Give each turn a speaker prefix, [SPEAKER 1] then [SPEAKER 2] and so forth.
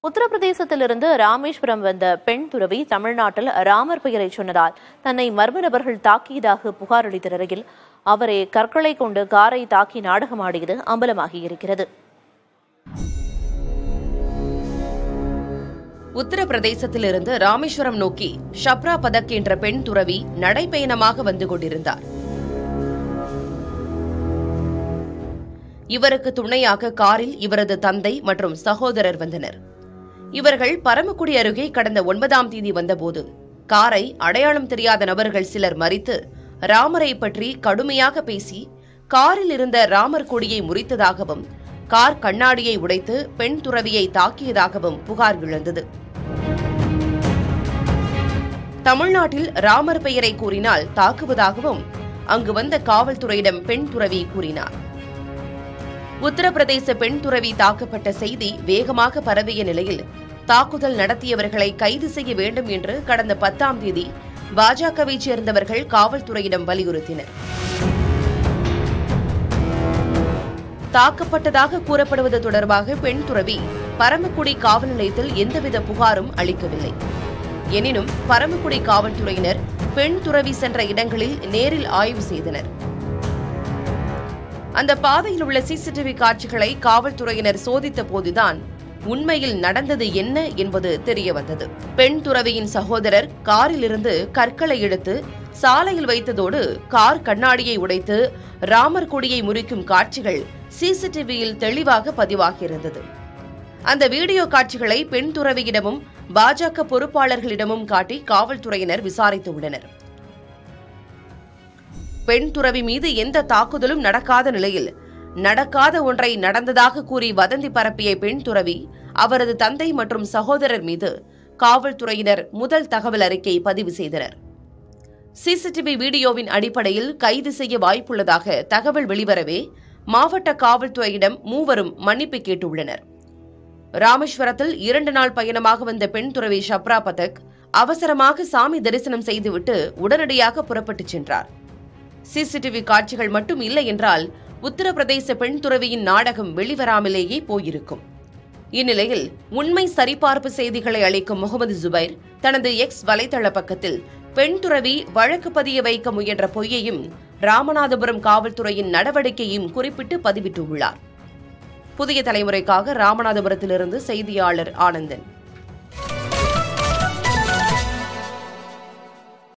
[SPEAKER 1] உத்தரப்பிரதேசத்திலிருந்து ராமேஸ்வரம் வந்த பெண் துறவி தமிழ்நாட்டில் ராமர் பெயரை சொன்னதால் தன்னை மர்ம நபர்கள் தாக்கியதாக புகார் அளித்த நிலையில் அவரே கற்களை கொண்டு காரை தாக்கி நாடகமாடியது அம்பலமாகியிருக்கிறது
[SPEAKER 2] உத்தரப்பிரதேசத்திலிருந்து ராமேஸ்வரம் நோக்கி ஷப்ரா பதக் என்ற பெண் துறவி நடைப்பயணமாக வந்து கொண்டிருந்தார் இவருக்கு துணையாக காரில் இவரது தந்தை மற்றும் சகோதரர் வந்தனர் இவர்கள் பரமக்குடி அருகே கடந்த ஒன்பதாம் தேதி வந்தபோது காரை அடையாளம் தெரியாத நபர்கள் சிலர் மறித்து ராமரை பற்றி கடுமையாக பேசி காரில் இருந்த ராமர் கொடியை முறித்ததாகவும் கார் கண்ணாடியை உடைத்து பெண் துறவியை தாக்கியதாகவும் புகார் எழுந்தது தமிழ்நாட்டில் ராமர் பெயரை கூறினால் தாக்குவதாகவும் அங்கு வந்த காவல்துறையிடம் பெண் துறவி கூறினார் உத்தரப்பிரதேச பெண் துறவி தாக்கப்பட்ட செய்தி வேகமாக பரவிய நிலையில் தாக்குதல் நடத்தியவர்களை கைது செய்ய வேண்டும் என்று கடந்த பத்தாம் தேதி பாஜகவை சேர்ந்தவர்கள் காவல்துறையிடம் வலியுறுத்தினர் தாக்கப்பட்டதாக கூறப்படுவது தொடர்பாக பெண் துறவி பரமக்குடி காவல் நிலையத்தில் எந்தவித புகாரும் அளிக்கவில்லை எனினும் பரமக்குடி காவல்துறையினர் பெண் துறவி சென்ற இடங்களில் நேரில் ஆய்வு செய்தனர் அந்த பாதையில் உள்ள சிசிடிவி காட்சிகளை காவல்துறையினர் சோதித்த போதுதான் உண்மையில் நடந்தது என்ன என்பது தெரிய வந்தது பெண் துறவியின் சகோதரர் காரிலிருந்து கற்களை எடுத்து சாலையில் வைத்ததோடு கார் கண்ணாடியை உடைத்து ராமர் கொடியை முறிக்கும் காட்சிகள் சிசிடிவியில் தெளிவாக பதிவாகியிருந்தது அந்த வீடியோ காட்சிகளை பெண் துறவியிடமும் பாஜக பொறுப்பாளர்களிடமும் காட்டி காவல்துறையினர் விசாரித்து உள்ளனர் பெண் துறவி மீது எந்த தாக்குதலும் நடக்காத நிலையில் நடக்காத ஒன்றை நடந்ததாக கூறி வதந்தி பரப்பிய பெண் துறவி அவரது தந்தை மற்றும் சகோதரர் மீது காவல்துறையினர் முதல் தகவல் அறிக்கை பதிவு செய்தனர் சிசிடிவி வீடியோவின் அடிப்படையில் கைது செய்ய வாய்ப்புள்ளதாக தகவல் வெளிவரவே மாவட்ட காவல்துறையிடம் மூவரும் மன்னிப்பு கேட்டுள்ளனர் ராமேஸ்வரத்தில் இரண்டு நாள் பயணமாக வந்த பெண் துறவி ஷப்ரா பதக் அவசரமாக சாமி தரிசனம் செய்துவிட்டு உடனடியாக புறப்பட்டுச் சென்றார் சிசிடிவி காட்சிகள் மட்டும் இல்லை என்றால் உத்தரப்பிரதேச பெண் துறவியின் நாடகம் வெளிவராமலேயே போயிருக்கும் இந்நிலையில் உண்மை சரிபார்ப்பு செய்திகளை அளிக்கும் முகமது ஜுபைர் தனது எக்ஸ் வலைதள பக்கத்தில் பெண் துறவி வழக்கு பதிய வைக்க முயன்ற பொய்யையும் ராமநாதபுரம் காவல்துறையின் நடவடிக்கையும் குறிப்பிட்டு பதிவிட்டுள்ளார் புதிய தலைமுறைக்காக ராமநாதபுரத்திலிருந்து செய்தியாளர் ஆனந்தன்